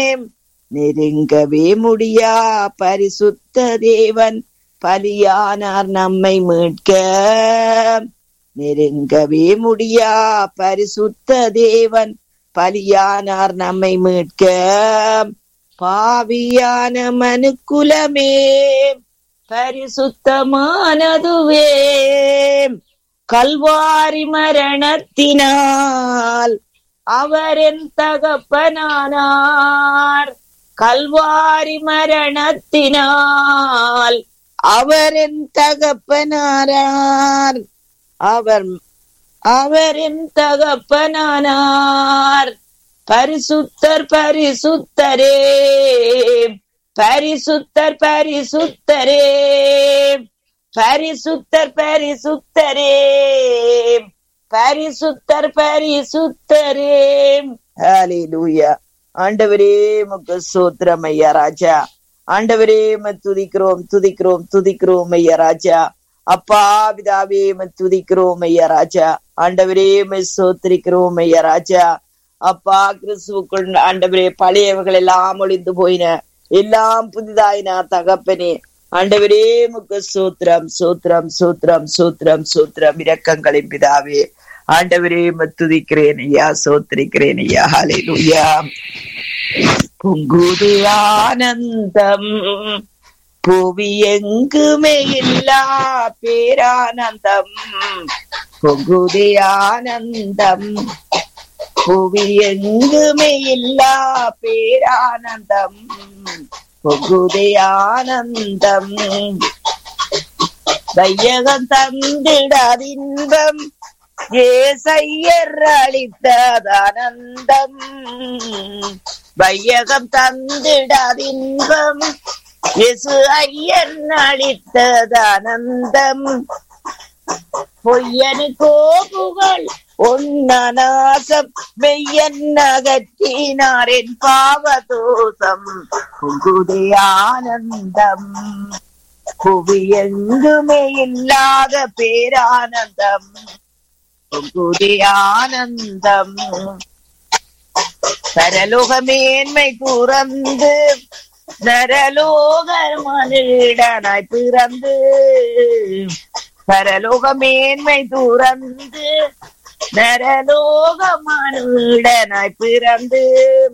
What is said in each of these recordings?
நெருங்கவே முடியா பரிசுத்த தேவன் பலியானார் நம்மை மீட்க நெருங்கவே முடியா பரிசுத்த தேவன் பலியானார் நம்மை மீட்க பாவியான மனுக்குலமே பரிசுத்தமானதுவே கல்வாரி மரணத்தினால் அவரின் தகப்பனானார் கல்வாரி மரணத்தினால் அவரின் தகப்பனாரார் அவர் அவரின் தகப்பனானார் பரிசுத்தர் பரிசுத்தரே பரிசுத்தர் பரிசுத்தரே பரிசுத்தர் பரிசுத்தரே பரிசுத்தர் பரிசுத்தரே ஹalleluya ஆண்டவரே முக்கு சோத்திரம் ஐயா ராஜா ஆண்டவரே ம துதிக்கிறோம் துதிக்கிறோம் துதிக்கிறோம் ஐயா ராஜா அப்பா பிதாவே ம துதிக்கிறோம் ஐயா ராஜா ஆண்டவரே ம சோத்திரிக்கிறோம் ஐயா ராஜா அப்பா கிறிஸ்துவுக்குள் ஆண்டவரே பழையவர்கள் எல்லாம் ஒளிந்து போயின எல்லாம் புதிதாயின தகப்பனே ஆண்டவரே முக்கு சூத்திரம் சூத்திரம் சூத்திரம் சூத்திரம் சூத்திரம் இரக்கங்களின் பிதாவே ஆண்டவரே மத்துதிக்கிறேன் ஐயா சோத்திரிக்கிறேன் ஐயா ஹalleluya பொங்குது ஆனந்தம் புவி எங்குமே இல்லா பேரானந்தம் பொங்குது ஆனந்தம் புவி எங்குமே இல்லா பேரானந்தம் பொங்குது ஆனந்தம் வையகம் தந்திடாதின்பம் ஏசையர் அளித்ததானந்தம் வையகம் தந்திடாதின்பம் எசு ஐயர் அளித்ததானந்தம் பொய்யனு கோபுகள் உன்னநாசம் மெய்யன் அகற்றினாரின் பாவதோஷம் புகுதே ஆனந்தம் புவி எங்குமே இல்லாத பேரானந்தம் புகுதே ஆனந்தம் பரலோக மேன்மை துறந்து நரலோக மனிதனாய் பிறந்து பரலோக மேன்மை துறந்து நரலோக மனிதனாய் பிறந்து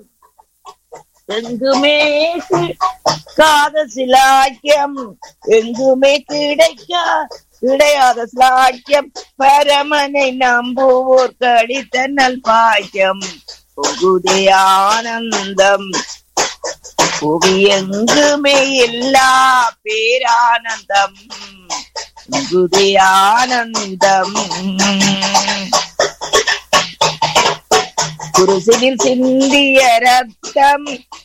எங்குமே காத சிலாக்கியம் எங்குமே கிடைக்க கிடையாத சிலாக்கியம் பரமனை நம்புவோர் கடித்த நல் பாக்கியம் புகுதே ஆனந்தம் புவி எங்குமே எல்லா பேரானந்தம் புகுதே ஆனந்தம் குருசினில் சிந்திய ரத்தம்